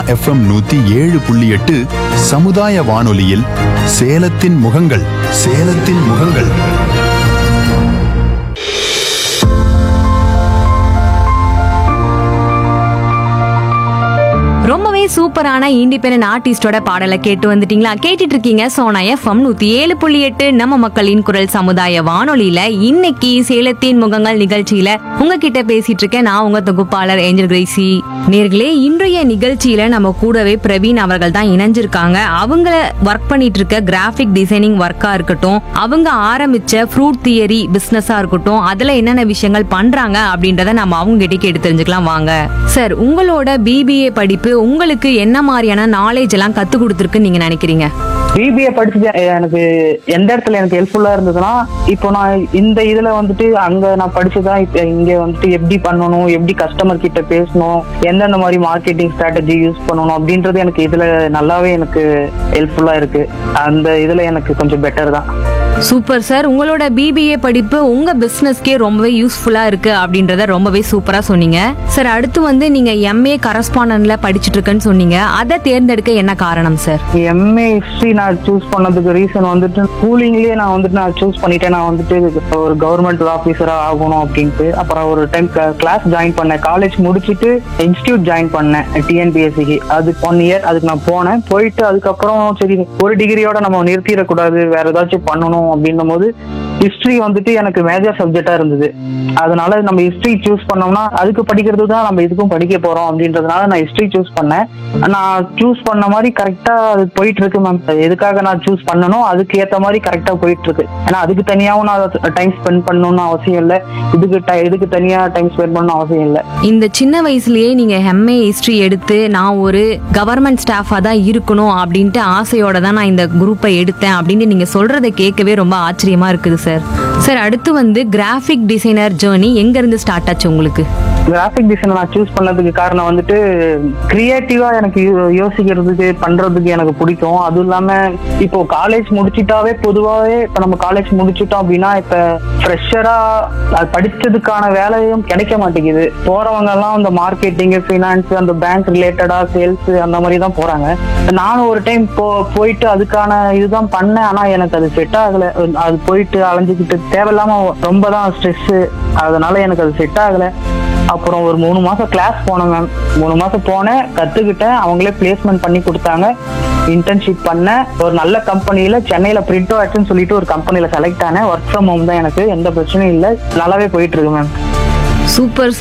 FM நூத்தி ஏழு புள்ளி எட்டு சமுதாய வானொலியில் சேலத்தின் முகங்கள் சேலத்தின் முகங்கள் ரொம்பவே சூப்பரான இண்டிபெண்டன்ட் ஆர்டிஸ்டோட பாடலை கேட்டு வந்துட்டீங்களா கேட்டுட்டு இருக்கீங்க சோனா எஃப்எம் நூத்தி ஏழு புள்ளி எட்டு நம்ம மக்களின் குரல் சமுதாய வானொலியில இன்னைக்கு சேலத்தின் முகங்கள் நிகழ்ச்சியில உங்ககிட்ட பேசிட்டு இருக்கேன் நான் உங்க தொகுப்பாளர் ஏஞ்சல் கிரேசி நேர்களே இன்றைய நிகழ்ச்சியில நம்ம கூடவே பிரவீன் அவர்கள் தான் இணைஞ்சிருக்காங்க அவங்க ஒர்க் பண்ணிட்டு இருக்க கிராஃபிக் டிசைனிங் ஒர்க்கா இருக்கட்டும் அவங்க ஆரம்பிச்ச ஃப்ரூட் தியரி பிசினஸா இருக்கட்டும் அதுல என்னென்ன விஷயங்கள் பண்றாங்க அப்படின்றத நம்ம அவங்க கிட்ட கேட்டு தெரிஞ்சுக்கலாம் வாங்க சார் உங்களோட பிபிஏ படிப்பு உங்களுக்கு என்ன மாதிரியான நாலேஜ் எல்லாம் கத்து கொடுத்துருக்குன்னு நீங்க நினைக்கிறீங்க பிபிஏ படிச்சது எனக்கு எந்த இடத்துல எனக்கு ஹெல்ப்ஃபுல்லா இருந்ததுன்னா இப்போ நான் இந்த இதுல வந்துட்டு அங்க நான் படிச்சுதான் இப்ப இங்க வந்துட்டு எப்படி பண்ணணும் எப்படி கஸ்டமர் கிட்ட பேசணும் எந்தெந்த மாதிரி மார்க்கெட்டிங் ஸ்ட்ராட்டஜி யூஸ் பண்ணணும் அப்படின்றது எனக்கு இதுல நல்லாவே எனக்கு ஹெல்ப்ஃபுல்லா இருக்கு அந்த இதுல எனக்கு கொஞ்சம் பெட்டர் தான் சூப்பர் சார் உங்களோட பிபிஏ படிப்பு உங்க பிசினஸ்க்கே ரொம்பவே யூஸ்ஃபுல்லா இருக்கு அப்படின்றத ரொம்பவே சூப்பரா சொன்னீங்க சார் அடுத்து வந்து நீங்க எம்ஏ கரஸ்பாண்டன்ட்ல படிச்சிட்டு இருக்கேன்னு சொன்னீங்க அதை தேர்ந்தெடுக்க என்ன காரணம் சார் எம்ஏ ஹிஸ்டரி நான் சூஸ் பண்ணதுக்கு ரீசன் வந்துட்டு ஸ்கூலிங்லயே நான் வந்துட்டு நான் சூஸ் பண்ணிட்டேன் நான் வந்துட்டு ஒரு கவர்மெண்ட் ஆஃபீஸரா ஆகணும் அப்படின்ட்டு அப்புறம் ஒரு டைம் கிளாஸ் ஜாயின் பண்ணேன் காலேஜ் முடிச்சுட்டு இன்ஸ்டியூட் ஜாயின் பண்ணேன் டிஎன்பிஎஸ்சிக்கு அது ஒன் இயர் அதுக்கு நான் போனேன் போயிட்டு அதுக்கப்புறம் சரி ஒரு டிகிரியோட நம்ம நிறுத்திடக்கூடாது வேற ஏதாச்சும் பண்ணணும் அப்படின்னும் போது ஹிஸ்டரி வந்துட்டு எனக்கு மேஜர் சப்ஜெக்டா இருந்தது அதனால நம்ம ஹிஸ்டரி சூஸ் பண்ணோம்னா அதுக்கு படிக்கிறது தான் நம்ம இதுக்கும் படிக்க போறோம் அப்படின்றதுனால நான் ஹிஸ்டரி சூஸ் பண்ணேன் நான் சூஸ் பண்ண மாதிரி கரெக்டா அது போயிட்டு இருக்கு மேம் எதுக்காக நான் சூஸ் பண்ணணும் அதுக்கு ஏத்த மாதிரி கரெக்டா போயிட்டு இருக்கு ஏன்னா அதுக்கு தனியாவும் நான் டைம் ஸ்பெண்ட் பண்ணணும்னு அவசியம் இல்லை இதுக்கு ti- இதுக்கு தனியா டைம் ஸ்பெண்ட் பண்ணணும் அவசியம் இல்லை இந்த சின்ன வயசுலயே நீங்க எம்ஏ ஹிஸ்டரி எடுத்து நான் ஒரு கவர்மெண்ட் ஸ்டாஃபா தான் இருக்கணும் அப்படின்ட்டு ஆசையோட தான் நான் இந்த குரூப்பை எடுத்தேன் அப்படின்னு நீங்க சொல்றதை கேட்கவே ரொம்ப ஆச்சரியமா இருக்குது சார் சார் அடுத்து வந்து கிராஃபிக் டிசைனர் ஜேர்னி எங்க இருந்து ஸ்டார்ட் ஆச்சு உங்களுக்கு கிராஃபிக் டிசைன் நான் சூஸ் பண்ணதுக்கு காரணம் வந்துட்டு கிரியேட்டிவா எனக்கு யோ- யோசிக்கிறதுக்கு பண்றதுக்கு எனக்கு பிடிக்கும் அதுவும் இல்லாம இப்போ காலேஜ் முடிச்சிட்டாவே பொதுவாகவே இப்ப நம்ம காலேஜ் முடிச்சிட்டோம் அப்படின்னா இப்ப ஃப்ரெஷரா அது படிச்சதுக்கான வேலையும் கிடைக்க மாட்டேங்குது போறவங்க எல்லாம் இந்த மார்க்கெட்டிங் ஃபினான்ஸ் அந்த பேங்க் ரிலேட்டடா சேல்ஸ் அந்த மாதிரி தான் போறாங்க நானும் ஒரு டைம் போ போயிட்டு அதுக்கான இதுதான் பண்ணேன் ஆனா எனக்கு அது செட் ஆகல அது போயிட்டு அலைஞ்சுக்கிட்டு தேவையில்லாம ரொம்ப தான் ஸ்ட்ரெஸ் அதனால எனக்கு அது செட் ஆகல அப்புறம் ஒரு மூணு மாசம் கிளாஸ் போனேன் மேம் மூணு மாசம் போனேன் கத்துக்கிட்டேன் அவங்களே பிளேஸ்மெண்ட் பண்ணி கொடுத்தாங்க இன்டர்ன்ஷிப் பண்ணேன் ஒரு நல்ல கம்பெனில சென்னையில பிரிண்டோ ஆக்ட்னு சொல்லிட்டு ஒரு கம்பெனில செலக்ட் ஆனேன் ஒர்க் ஃப்ரம் ஹோம் தான் எனக்கு எந்த பிரச்சனையும் இல்லை நல்லாவே போயிட்டு இருக்கு மேம் சூப்பர்